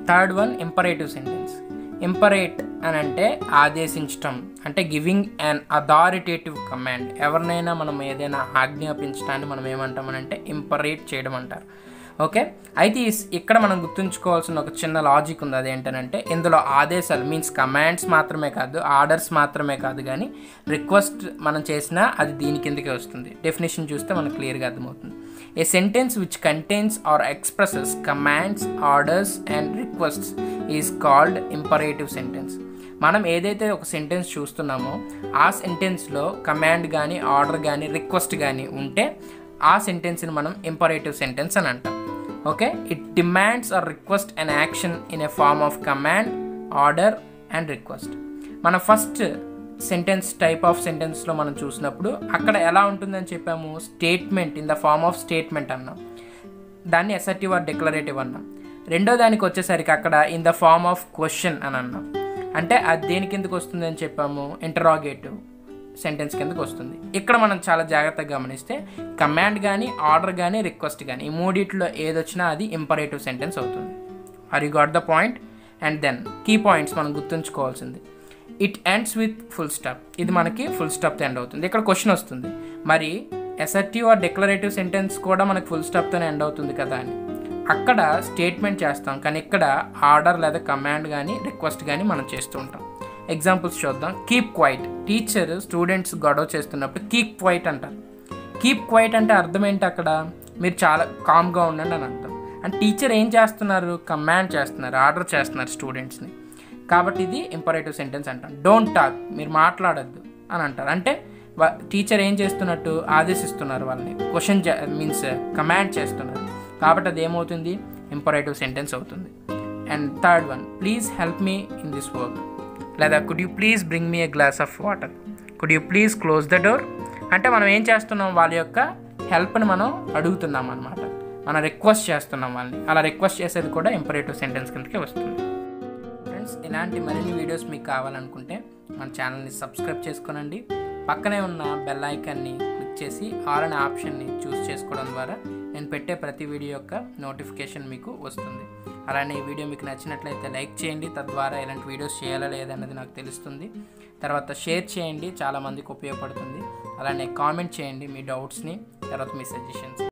third one imperative sentence imperate అని అంటే ఆదేశించటం అంటే గివింగ్ అన్ అథారిటేటివ్ కమాండ్ ఎవరినైనా మనం ఏదైనా ఆజ్ఞాపించడాన్ని మనం ఏమంటామనంటే ఇంపరేట్ చేయడం అంటారు ఓకే అయితే ఈ- ఇక్కడ మనం గుర్తుంచుకోవాల్సిన ఒక చిన్న లాజిక్ ఉంది అదేంటనంటే ఇందులో ఆదేశాలు మీన్స్ కమాండ్స్ మాత్రమే కాదు ఆర్డర్స్ మాత్రమే కాదు కానీ రిక్వెస్ట్ మనం చేసినా అది దీని కిందకే వస్తుంది డెఫినేషన్ చూస్తే మనకు క్లియర్గా అర్థమవుతుంది a sentence which contains or expresses commands orders and requests is called imperative sentence మనం ఏదైతే ఒక సెంటెన్స్ చూస్తున్నామో ఆ సెంటెన్స్లో కమాండ్ కానీ ఆర్డర్ కానీ రిక్వెస్ట్ కానీ ఉంటే ఆ సెంటెన్స్ని మనం ఇంపరేటివ్ సెంటెన్స్ అని అంటాం okay it demands or request an action in a form of command order and request మన ఫస్ట్ సెంటెన్స్ టైప్ ఆఫ్ సెంటెన్స్లో మనం చూసినప్పుడు అక్కడ ఎలా ఉంటుందని చెప్పాము statement in the form of statement అన్నాం దాన్ని అసర్టివ్ ఆర్ డిక్లరేటివ్ అన్నాం రెండో దానికి వచ్చేసరికి అక్కడ in the form of question అని అన్నాం అంటే అది దేని కిందకు వస్తుంది అని చెప్పాము ఇంటరాగేటివ్ సెంటెన్స్ కిందకు వస్తుంది ఇక్కడ మనం చాలా జాగ్రత్తగా గమనిస్తే కమాండ్ కానీ ఆర్డర్ కానీ రిక్వెస్ట్ కానీ ఈ మూడిట్లో ఏదొచ్చినా అది ఇంపరేటివ్ సెంటెన్స్ అవుతుంది are you got the point and then key points మనం గుర్తుంచుకోవాల్సింది it ends with full stop ఇది మనకి ఫుల్ స్టాప్తో ఎండ్ అవుతుంది ఇక్కడ క్వశ్చన్ వస్తుంది మరి ఎసర్టివ్ ఆర్ డిక్లరేటివ్ సెంటెన్స్ కూడా మనకి ఫుల్ స్టాప్తోనే ఎండ్ అవుతుంది కదా అని అక్కడ స్టేట్మెంట్ చేస్తాం కానీ ఇక్కడ ఆర్డర్ లేదా కమాండ్ కానీ రిక్వెస్ట్ కానీ మనం చేస్తూ ఉంటాం ఎగ్జాంపుల్స్ చూద్దాం కీప్ క్వైట్ టీచర్ స్టూడెంట్స్ గొడవ చేస్తున్నప్పుడు కీప్ క్వైట్ అంటారు కీప్ క్వైట్ అంటే అర్థం ఏంటి అక్కడ మీరు చాలా కామ్గా ఉండండి అని అర్థం అండ్ టీచర్ ఏం చేస్తున్నారు కమాండ్ చేస్తున్నారు ఆర్డర్ చేస్తున్నారు స్టూడెంట్స్ని కాబట్టి ఇది ఇంపరేటివ్ సెంటెన్స్ అంటాం డోంట్ టాక్ మీరు మాట్లాడద్దు అని అంటారు అంటే టీచర్ ఏం చేస్తున్నట్టు ఆదేశిస్తున్నారు వాళ్ళని క్వశ్చన్ మీన్స్ కమాండ్ చేస్తున్నారు కాబట్టి అది ఏమవుతుంది ఇంపరేటివ్ సెంటెన్స్ అవుతుంది and third one please help me in this work లేదా could you please bring me a glass of water could you please close the door అంటే మనం ఏం చేస్తున్నాం వాళ్ళ యొక్క హెల్ప్ని మనం అడుగుతున్నాం అనమాట మనం రిక్వెస్ట్ చేస్తున్నాం వాళ్ళని అలా రిక్వెస్ట్ చేసేది కూడా ఇంపరేటివ్ సెంటెన్స్ కిందకే వస్తుంది ఫ్రెండ్స్ ఇలాంటి మరిన్ని వీడియోస్ మీకు కావాలనుకుంటే మన ఛానల్ని సబ్స్క్రైబ్ చేసుకోనండి పక్కనే ఉన్న బెల్ ఐకాన్ని క్లిక్ చేసి ఆల్ అనే ఆప్షన్ని చూస్ చేసుకోవడం ద్వారా నేను పెట్టే ప్రతి వీడియో యొక్క నోటిఫికేషన్ మీకు వస్తుంది అలానే ఈ వీడియో మీకు నచ్చినట్లయితే లైక్ చేయండి తద్వారా ఇలాంటి వీడియోస్ చేయాలా లేదన్నది నాకు తెలుస్తుంది తర్వాత షేర్ చేయండి చాలామందికి ఉపయోగపడుతుంది అలానే కామెంట్ చేయండి మీ డౌట్స్ని తర్వాత మీ సజెషన్స్